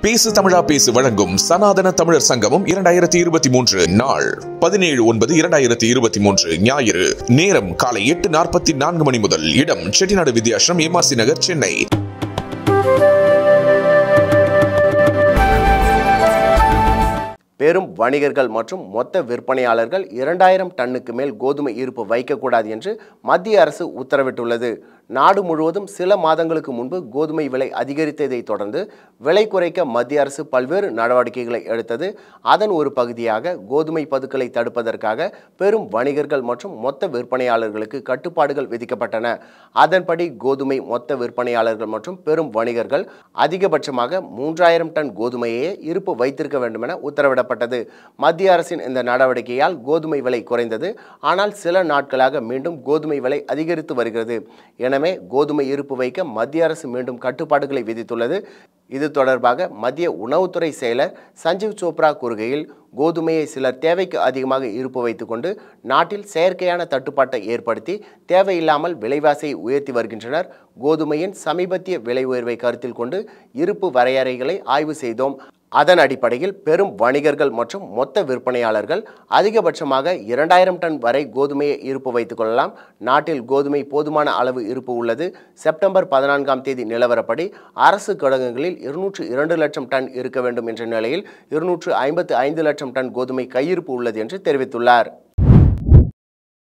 பேசு தமிழா பேசு வழங்கும் சனாதன தமிழர் சங்கமம் இரண்டாயிரத்தி இருபத்தி மூன்று நாள் பதினேழு ஒன்பது இரண்டாயிரத்தி இருபத்தி மூன்று ஞாயிறு நேரம் காலை எட்டு நாற்பத்தி நான்கு மணி முதல் இடம் செட்டிநாடு வித்யாசிரம் எம்ஆர்சி நகர் சென்னை பெரும் வணிகர்கள் மற்றும் மொத்த விற்பனையாளர்கள் இரண்டாயிரம் டன்னுக்கு மேல் கோதுமை இருப்பு வைக்கக்கூடாது என்று மத்திய அரசு உத்தரவிட்டுள்ளது நாடு முழுவதும் சில மாதங்களுக்கு முன்பு கோதுமை விலை அதிகரித்ததை தொடர்ந்து விலை குறைக்க மத்திய அரசு பல்வேறு நடவடிக்கைகளை எடுத்தது அதன் ஒரு பகுதியாக கோதுமை பதுக்கலை தடுப்பதற்காக பெரும் வணிகர்கள் மற்றும் மொத்த விற்பனையாளர்களுக்கு கட்டுப்பாடுகள் விதிக்கப்பட்டன அதன்படி கோதுமை மொத்த விற்பனையாளர்கள் மற்றும் பெரும் வணிகர்கள் அதிகபட்சமாக மூன்றாயிரம் டன் கோதுமையே இருப்பு வைத்திருக்க வேண்டுமென உத்தரவிடப்பட்டது மத்திய அரசின் இந்த நடவடிக்கையால் கோதுமை விலை குறைந்தது ஆனால் சில நாட்களாக மீண்டும் கோதுமை விலை அதிகரித்து வருகிறது எனவே கோதுமை இருப்பு வைக்க மத்திய அரசு மீண்டும் கட்டுப்பாடுகளை விதித்துள்ளது இது தொடர்பாக மத்திய உணவுத்துறை செயலர் சஞ்சீவ் சோப்ரா கூறுகையில் கோதுமையை சிலர் தேவைக்கு அதிகமாக இருப்பு வைத்துக்கொண்டு நாட்டில் செயற்கையான தட்டுப்பாட்டை ஏற்படுத்தி தேவையில்லாமல் விலைவாசியை உயர்த்தி வருகின்றனர் கோதுமையின் சமீபத்திய விலை உயர்வை கருத்தில் கொண்டு இருப்பு வரையறைகளை ஆய்வு செய்தோம் அதன் அடிப்படையில் பெரும் வணிகர்கள் மற்றும் மொத்த விற்பனையாளர்கள் அதிகபட்சமாக இரண்டாயிரம் டன் வரை கோதுமையை இருப்பு வைத்துக் கொள்ளலாம் நாட்டில் கோதுமை போதுமான அளவு இருப்பு உள்ளது செப்டம்பர் பதினான்காம் தேதி நிலவரப்படி அரசு கிடங்குகளில் இருநூற்று இரண்டு லட்சம் டன் இருக்க வேண்டும் என்ற நிலையில் இருநூற்று ஐம்பத்து ஐந்து லட்சம் டன் கோதுமை கையிருப்பு உள்ளது என்று தெரிவித்துள்ளார்